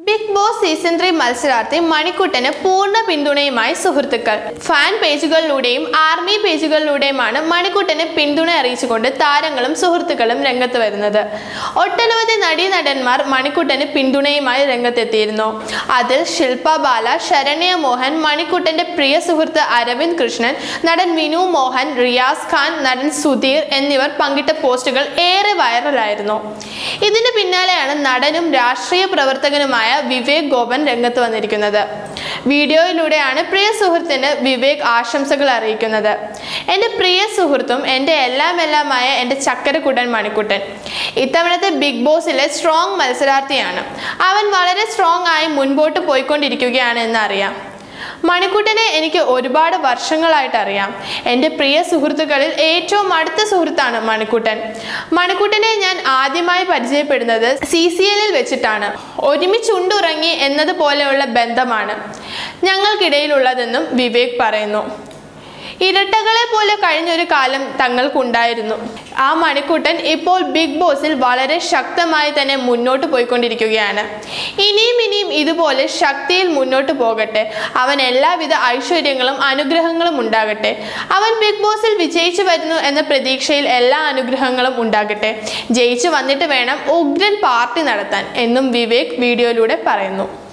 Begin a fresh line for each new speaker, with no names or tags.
big boss season three മത്സരാർത്ഥി മണിക്കുട്ടന് പൂർണ്ണ പിന്തുണയുമായി സുഹൃത്തുക്കൾ ഫാൻ പേജുകളിലൂടെയും ആർമി പേജുകളിലൂടെയുമാണ് മണിക്കുട്ടന് പിന്തുണ അറിയിച്ചുകൊണ്ട് താരങ്ങളും സുഹൃത്തുക്കളും രംഗത്ത് വരുന്നത് ഒട്ടനവധി നടീനടന്മാർ മണിക്കുട്ടന് പിന്തുണയുമായി രംഗത്തെത്തിയിരുന്നു അതിൽ ശില്പ ബാല ശരണ്യ മോഹൻ മണിക്കുട്ടന്റെ പ്രിയ സുഹൃത്ത് അരവിന്ദ് കൃഷ്ണൻ നടൻ വിനു മോഹൻ റിയാസ് ഖാൻ നടൻ സുധീർ എന്നിവർ പങ്കിട്ട പോസ്റ്റുകൾ ഏറെ വൈറലായിരുന്നു ഇതിന് പിന്നാലെയാണ് നടനും രാഷ്ട്രീയ പ്രവർത്തകനുമായ വിവേക് ഗോപൻ രംഗത്ത് വന്നിരിക്കുന്നത് വീഡിയോയിലൂടെയാണ് പ്രിയ സുഹൃത്തിന് വിവേക് ആശംസകൾ അറിയിക്കുന്നത് എൻ്റെ പ്രിയ സുഹൃത്തും എൻ്റെ എല്ലാം എല്ലാമായ എൻ്റെ ചക്കരക്കുട്ടൻ മണിക്കുട്ടൻ ഇത്തവണത്തെ ബിഗ് ബോസിലെ സ്ട്രോങ് മത്സരാർത്ഥിയാണ് അവൻ വളരെ സ്ട്രോങ് ആയി മുൻപോട്ട് പോയിക്കൊണ്ടിരിക്കുകയാണ് എന്നറിയാം മണിക്കുട്ടനെ എനിക്ക് ഒരുപാട് വർഷങ്ങളായിട്ട് അറിയാം എൻ്റെ പ്രിയ സുഹൃത്തുക്കളിൽ ഏറ്റവും അടുത്ത സുഹൃത്താണ് മണിക്കുട്ടൻ മണിക്കുട്ടനെ ഞാൻ ആദ്യമായി പരിചയപ്പെടുന്നത് സി സി എല്ലിൽ വെച്ചിട്ടാണ് ഒരുമിച്ചുണ്ടുറങ്ങി എന്നതുപോലെയുള്ള ബന്ധമാണ് ഞങ്ങൾക്കിടയിലുള്ളതെന്നും വിവേക് പറയുന്നു ഇരട്ടകളെ പോലെ കഴിഞ്ഞൊരു കാലം തങ്ങൾക്കുണ്ടായിരുന്നു ആ മണിക്കുട്ടൻ ഇപ്പോൾ ബിഗ് ബോസിൽ വളരെ ശക്തമായി തന്നെ മുന്നോട്ട് പോയിക്കൊണ്ടിരിക്കുകയാണ് ഇനിയും ഇനിയും ഇതുപോലെ ശക്തിയിൽ മുന്നോട്ട് പോകട്ടെ അവൻ എല്ലാവിധ ഐശ്വര്യങ്ങളും അനുഗ്രഹങ്ങളും ഉണ്ടാകട്ടെ അവൻ ബിഗ് ബോസിൽ വിജയിച്ചു വരുന്നു എന്ന പ്രതീക്ഷയിൽ എല്ലാ അനുഗ്രഹങ്ങളും ഉണ്ടാകട്ടെ ജയിച്ചു വന്നിട്ട് വേണം ഉഗ്രൻ പാർട്ടി നടത്താൻ എന്നും വിവേക് വീഡിയോയിലൂടെ പറയുന്നു